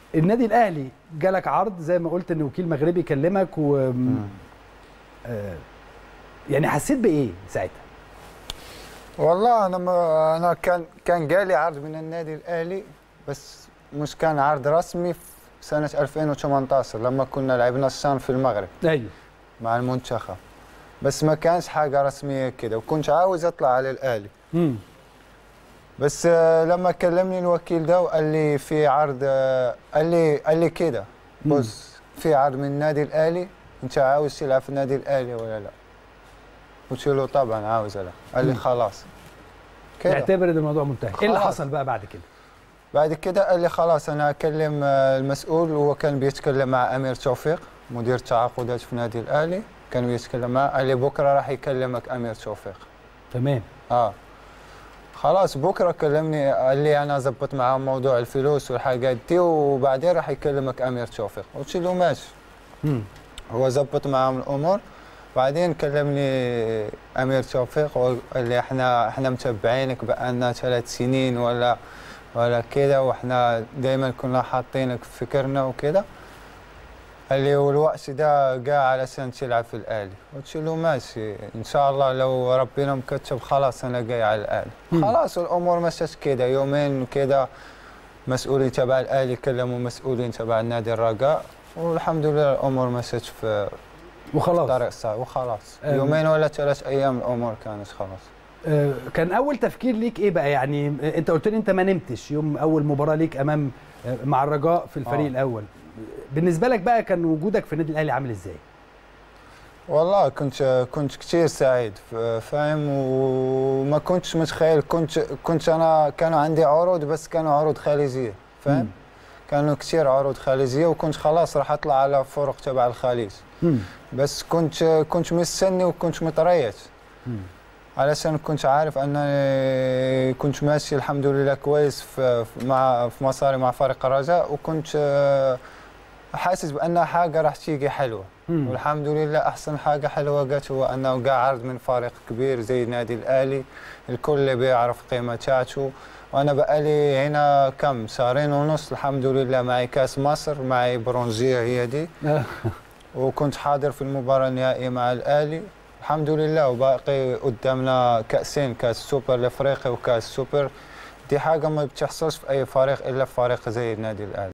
النادي الاهلي جالك عرض زي ما قلت ان وكيل مغربي كلمك و آه يعني حسيت بايه ساعتها والله انا ما انا كان كان جالي عرض من النادي الاهلي بس مش كان عرض رسمي في سنه 2018 لما كنا لعبنا الشان في المغرب ايوه مع المنتخب بس ما كانش حاجه رسميه كده وكنت عاوز اطلع على الاهلي امم بس آه، لما كلمني الوكيل ده وقال لي في عرض آه، قال لي قال لي كده مم. بص في عرض من النادي الاهلي انت عاوز تلعب في النادي الاهلي ولا لا؟ قلت له طبعا عاوز العب قال لي مم. خلاص كده اعتبر ان الموضوع منتهي ايه اللي خلاص. حصل بقى بعد كده بعد كده قال لي خلاص انا اكلم آه، المسؤول وهو كان بيتكلم مع امير توفيق مدير تعاقدات في النادي الاهلي كان بيتكلم معه قال لي بكره راح يكلمك امير توفيق تمام اه خلاص بكره كلمني قال لي انا ظبط معاه موضوع الفلوس والحاجات دي وبعدين راح يكلمك امير توفيق قلت له ماشي امم هو ظبط معاهم الامور بعدين كلمني امير توفيق وقال لي احنا احنا متابعينك بقالنا ثلاث سنين ولا ولا كده واحنا دائما كنا حاطينك في فكرنا وكده قال لي والوقت ده جاء علشان تلعب في الاهلي قلت له ماشي ان شاء الله لو ربنا مكتب خلاص انا جاي على الاهلي مم. خلاص الامور مشت كده يومين كده مسؤولين تبع الاهلي كلموا مسؤولين تبع النادي الرجاء والحمد لله الامور مشت في وخلاص طريق الصعب وخلاص أم. يومين ولا ثلاث ايام الامور كانت خلاص آه كان اول تفكير ليك ايه بقى يعني آه، انت قلت لي انت ما نمتش يوم اول مباراه ليك امام آه، مع الرجاء في الفريق آه. الاول بالنسبه لك بقى كان وجودك في النادي الاهلي عامل ازاي والله كنت كنت كثير سعيد ف- فاهم وما كنتش متخيل كنت كنت انا كانوا عندي عروض بس كانوا عروض خارجيه مم. فاهم كانوا كثير عروض خارجيه وكنت خلاص راح اطلع على فرق تبع الخليج مم. بس كنت كنت مستني وكنت متريث مم. علشان كنت عارف انني كنت ماشي الحمد لله كويس في في- مع في مصاري مع فريق الرجاء وكنت آه، حاسس بان حاجه راح تيجي حلوه مم. والحمد لله احسن حاجه حلوه جت هو انه جاء عرض من فريق كبير زي النادي الاهلي الكل بيعرف قيمه تاعته وانا بقالي هنا كم شهرين ونص الحمد لله معي كاس مصر معي برونزيه هي دي آه. وكنت حاضر في المباراة النهائية مع الأهلي الحمد لله وباقي قدامنا كأسين كأس سوبر الأفريقي وكأس سوبر دي حاجة ما بتحصلش في أي فريق إلا في فريق زي النادي الأهلي